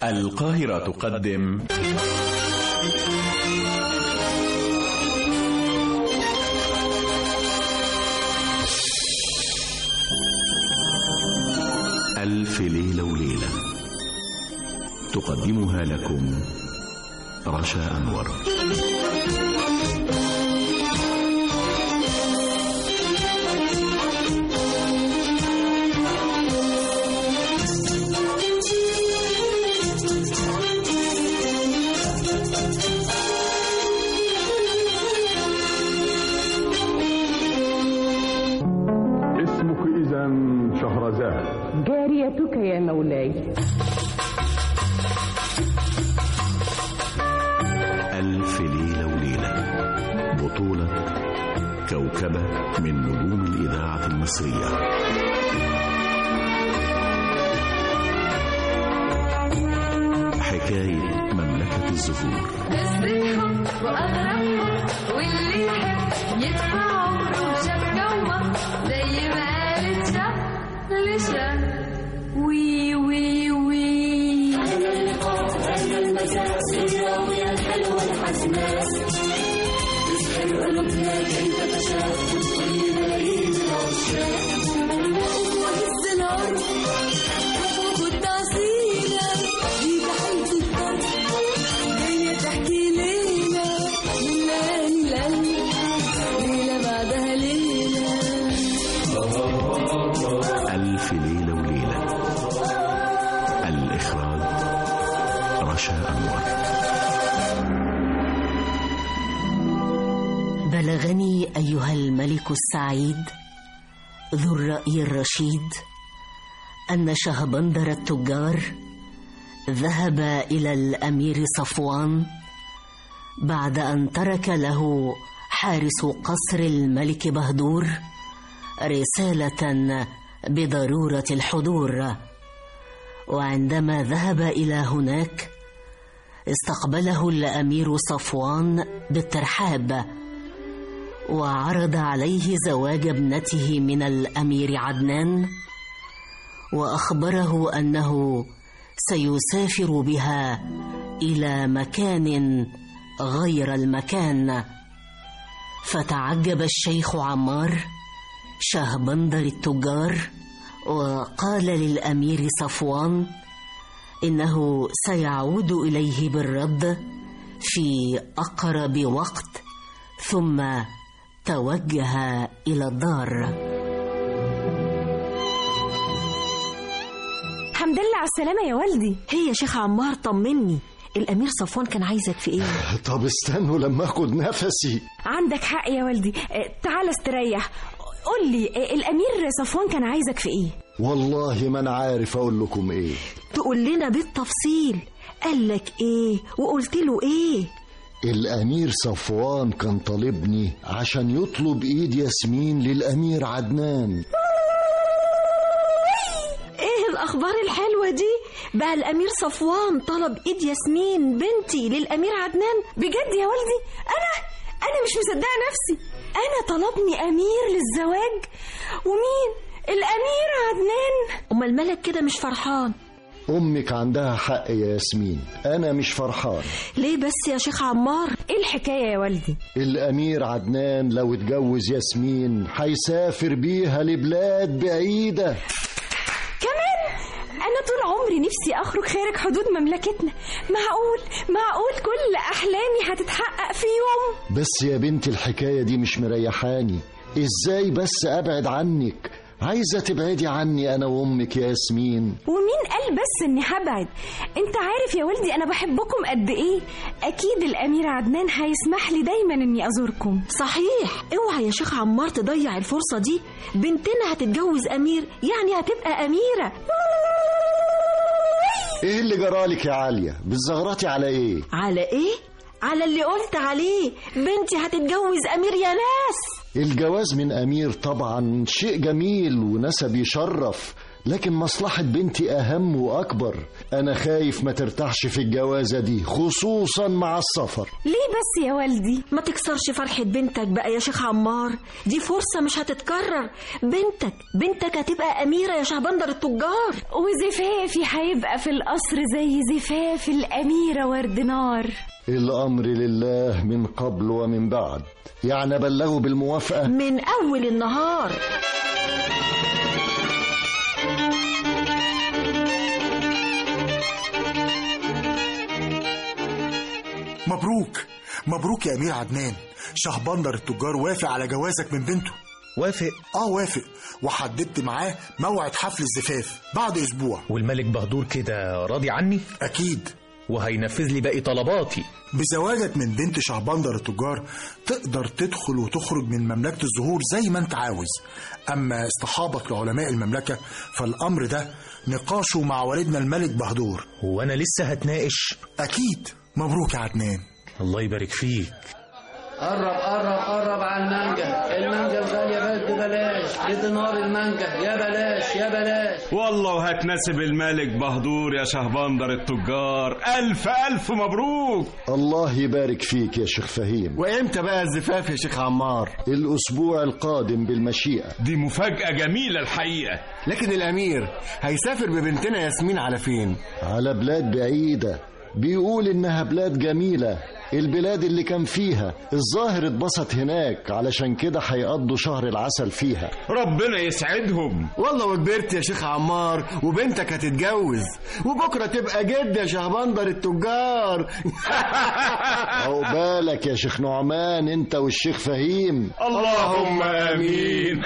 القاهرة تقدم ألف ليلة وليلة تقدمها لكم رشا أنور اسمك إذا شهرزاد جاريتك يا مولاي ألف ليلة وليلة بطولة كوكبة من نجوم الإذاعة المصرية حكاية مملكة الزهور نسرتهم وأغربهم واللي يحب يدفع عمره وشاف جوه زي ما قالت شاف لشاف وي وي وي وهز الأرض وخد عصيلة دي تحت الضرب جاية تحكي ليلة من ليالي القلب ليلة بعدها ليلة ألف ليلة وليلة الإخراج رشا أنور بلغني أيها الملك السعيد ذو الرأي الرشيد أن شهبندر التجار ذهب إلى الأمير صفوان بعد أن ترك له حارس قصر الملك بهدور رسالة بضرورة الحضور وعندما ذهب إلى هناك استقبله الأمير صفوان بالترحاب وعرض عليه زواج ابنته من الامير عدنان واخبره انه سيسافر بها الى مكان غير المكان فتعجب الشيخ عمار شهبندر التجار وقال للامير صفوان انه سيعود اليه بالرد في اقرب وقت ثم توجه الى الدار الحمد لله على السلامة يا والدي هي يا شيخ عمار طمني الأمير صفوان كان عايزك في إيه؟ طب استنوا لما اخد نفسي عندك حق يا والدي آه، تعال استريح قول لي آه، الأمير صفوان كان عايزك في إيه؟ والله ما انا عارف اقول لكم ايه تقول لنا بالتفصيل قال لك إيه وقلت له إيه؟ الامير صفوان كان طالبني عشان يطلب ايد ياسمين للامير عدنان إيه الأخبار الحلوة دي؟ بقى الأمير صفوان طلب إيد ياسمين بنتي للأمير عدنان بجد يا والدي أنا أنا مش مصدقة نفسي أنا طلبني أمير للزواج ومين؟ الأمير عدنان أمال الملك كده مش فرحان امك عندها حق يا ياسمين انا مش فرحان ليه بس يا شيخ عمار ايه الحكايه يا والدي الامير عدنان لو اتجوز ياسمين هيسافر بيها لبلاد بعيده كمان انا طول عمري نفسي اخرج خارج حدود مملكتنا معقول معقول كل احلامي هتتحقق في يوم بس يا بنت الحكايه دي مش مريحاني ازاي بس ابعد عنك عايزه تبعدي عني انا وامك يا ياسمين ومين قال بس اني هبعد انت عارف يا والدي انا بحبكم قد ايه اكيد الامير عدنان هيسمح لي دايما اني ازوركم صحيح اوعى يا شيخ عمار تضيع الفرصه دي بنتنا هتتجوز امير يعني هتبقى اميره ايه اللي جرالك يا عاليه بتزغرطي على ايه على ايه على اللي قلت عليه بنتي هتتجوز امير يا ناس الجواز من امير طبعا شيء جميل ونسب يشرف لكن مصلحة بنتي أهم وأكبر أنا خايف ما ترتاحش في الجوازة دي خصوصا مع السفر ليه بس يا والدي ما تكسرش فرحة بنتك بقى يا شيخ عمار دي فرصة مش هتتكرر بنتك بنتك هتبقى أميرة يا شهبندر التجار وزفافي هيبقى في القصر زي زفاف الأميرة وردنار الأمر لله من قبل ومن بعد يعني بلغوا بالموافقة من أول النهار مبروك مبروك يا امير عدنان شهبندر التجار وافق على جوازك من بنته وافق اه وافق وحددت معاه موعد حفل الزفاف بعد اسبوع والملك بهدور كده راضي عني اكيد وهينفذ لي باقي طلباتي بزواجك من بنت شهبندر التجار تقدر تدخل وتخرج من مملكة الزهور زي ما انت عاوز اما اصطحابك لعلماء المملكة فالامر ده نقاشه مع والدنا الملك بهدور وانا لسه هتناقش اكيد مبروك يا عدنان الله يبارك فيك قرب قرب قرب على المانجا المانجا الغالية بس بلاش دينار المانجا يا بلاش يا بلاش والله وهتناسب الملك بهدور يا شهبندر التجار ألف ألف مبروك الله يبارك فيك يا شيخ فهيم وامتى بقى الزفاف يا شيخ عمار الأسبوع القادم بالمشيئة دي مفاجأة جميلة الحقيقة لكن الامير هيسافر ببنتنا ياسمين على فين على بلاد بعيدة بيقول إنها بلاد جميلة البلاد اللي كان فيها الظاهر اتبسط هناك علشان كده هيقضوا شهر العسل فيها ربنا يسعدهم والله وكبرت يا شيخ عمار وبنتك هتتجوز وبكره تبقى جد يا شهبندر التجار عقبالك يا شيخ نعمان انت والشيخ فهيم اللهم آمين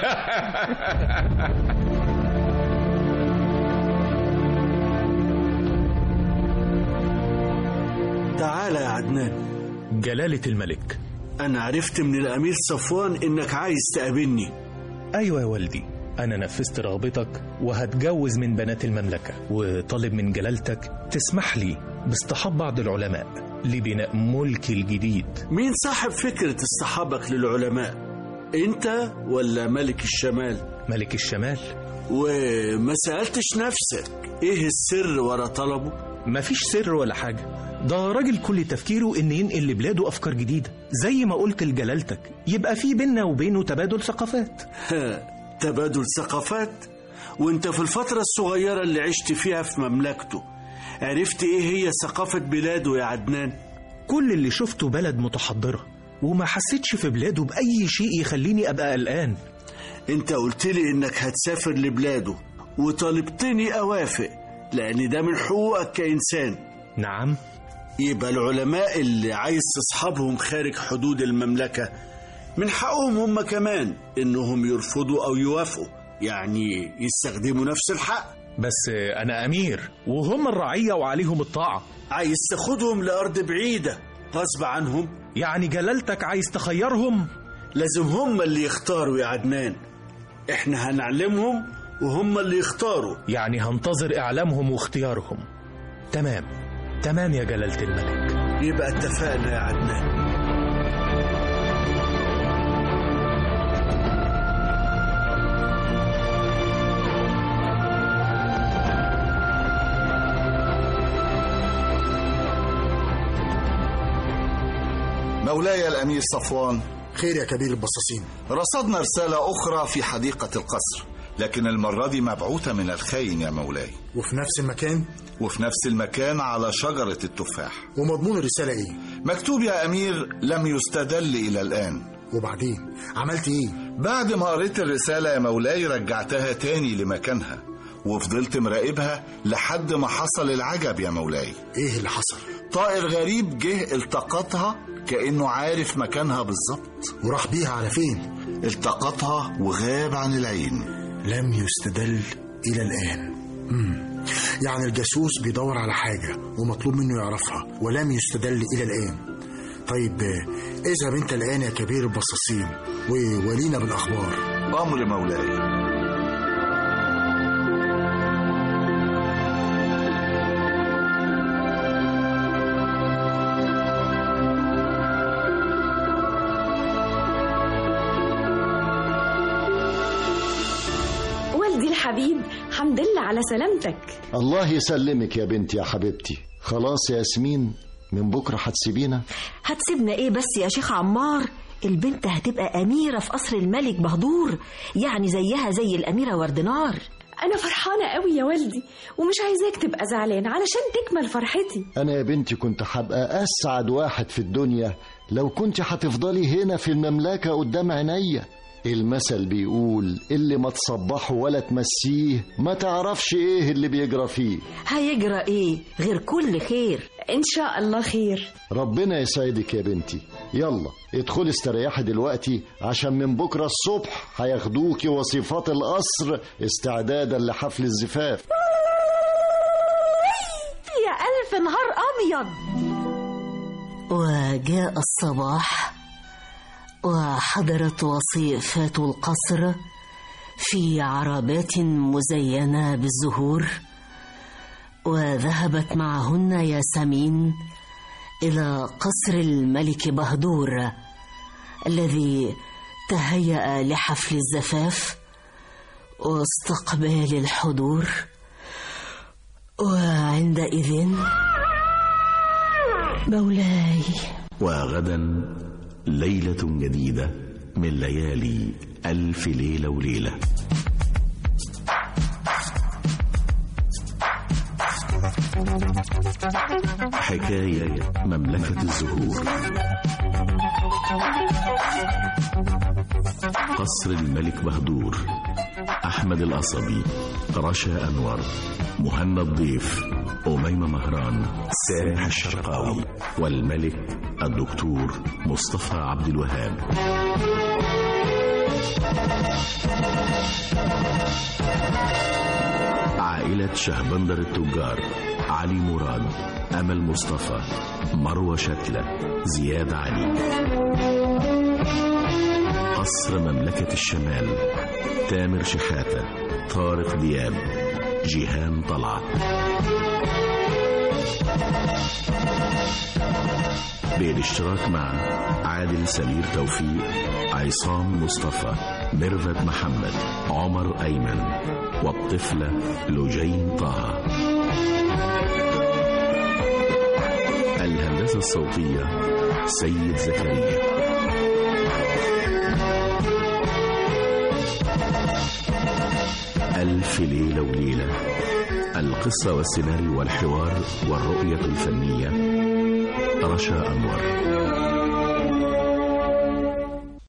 تعالى يا عدنان جلالة الملك أنا عرفت من الأمير صفوان إنك عايز تقابلني أيوة يا والدي أنا نفذت رغبتك وهتجوز من بنات المملكة وطالب من جلالتك تسمح لي باصطحاب بعض العلماء لبناء ملكي الجديد مين صاحب فكرة اصطحابك للعلماء أنت ولا ملك الشمال ملك الشمال وما سألتش نفسك إيه السر ورا طلبه مفيش سر ولا حاجة ده راجل كل تفكيره إن ينقل لبلاده أفكار جديدة زي ما قلت لجلالتك يبقى في بيننا وبينه تبادل ثقافات ها تبادل ثقافات وانت في الفترة الصغيرة اللي عشت فيها في مملكته عرفت ايه هي ثقافة بلاده يا عدنان كل اللي شفته بلد متحضرة وما حسيتش في بلاده بأي شيء يخليني أبقى قلقان انت قلت لي انك هتسافر لبلاده وطالبتني اوافق لان ده من حقوقك كإنسان نعم يبقى العلماء اللي عايز تصحابهم خارج حدود المملكة من حقهم هم كمان انهم يرفضوا او يوافقوا يعني يستخدموا نفس الحق بس أنا أمير وهم الرعية وعليهم الطاعة عايز تاخدهم لأرض بعيدة غصب عنهم يعني جلالتك عايز تخيرهم لازم هم اللي يختاروا يا عدنان احنا هنعلمهم وهم اللي يختاروا يعني هنتظر إعلامهم واختيارهم تمام تمام يا جلالة الملك يبقى اتفقنا يا عدنان مولاي الأمير صفوان خير يا كبير البصاصين رصدنا رسالة أخرى في حديقة القصر لكن المرة دي مبعوثة من الخاين يا مولاي وفي نفس المكان وفي نفس المكان على شجرة التفاح ومضمون الرسالة ايه مكتوب يا أمير لم يستدل إلى الآن وبعدين عملت ايه بعد ما قريت الرسالة يا مولاي رجعتها تاني لمكانها وفضلت مراقبها لحد ما حصل العجب يا مولاي ايه اللي حصل طائر غريب جه التقطها كأنه عارف مكانها بالظبط وراح بيها على فين التقطها وغاب عن العين لم يستدل إلى الآن مم. يعني الجاسوس بيدور على حاجة ومطلوب منه يعرفها ولم يستدل إلى الآن طيب اذهب انت الآن يا كبير البصاصين وولينا بالأخبار أمر مولاي والدي الحبيب الحمد لله على سلامتك الله يسلمك يا بنتي يا حبيبتي خلاص يا ياسمين من بكرة هتسيبينا هتسيبنا ايه بس يا شيخ عمار البنت هتبقى أميرة في قصر الملك بهدور يعني زيها زي الأميرة وردنار أنا فرحانة قوي يا والدي ومش عايزاك تبقى زعلان علشان تكمل فرحتي أنا يا بنتي كنت هبقى أسعد واحد في الدنيا لو كنت هتفضلي هنا في المملكة قدام عينيا المثل بيقول اللي ما تصبحه ولا تمسيه ما تعرفش ايه اللي بيجرى فيه هيجرى ايه غير كل خير إن شاء الله خير ربنا يسعدك يا بنتي يلا ادخلي استريحي دلوقتي عشان من بكرة الصبح هياخدوكي وصفات القصر استعدادا لحفل الزفاف يا ألف نهار أبيض وجاء الصباح وحضرت وصيفات القصر في عربات مزينة بالزهور وذهبت معهن ياسمين إلى قصر الملك بهدور الذي تهيأ لحفل الزفاف واستقبال الحضور وعندئذ مولاي وغدا ليلة جديدة من ليالي ألف ليلة وليلة حكاية مملكة الزهور قصر الملك بهدور أحمد القصبي رشا أنور مهنا الضيف أميمة مهران سامح الشرقاوي والملك الدكتور مصطفى عبد الوهاب عائلة شهبندر التجار علي مراد أمل مصطفى مروة شتلة زياد علي قصر مملكة الشمال تامر شحاتة طارق دياب جيهان طلعت بالاشتراك مع عادل سمير توفيق عصام مصطفى ميرفت محمد عمر أيمن والطفلة لجين طه الهندسة الصوتية سيد زكريا ألف ليلة وليلة القصة والسيناريو والحوار والرؤية الفنية رشا أنور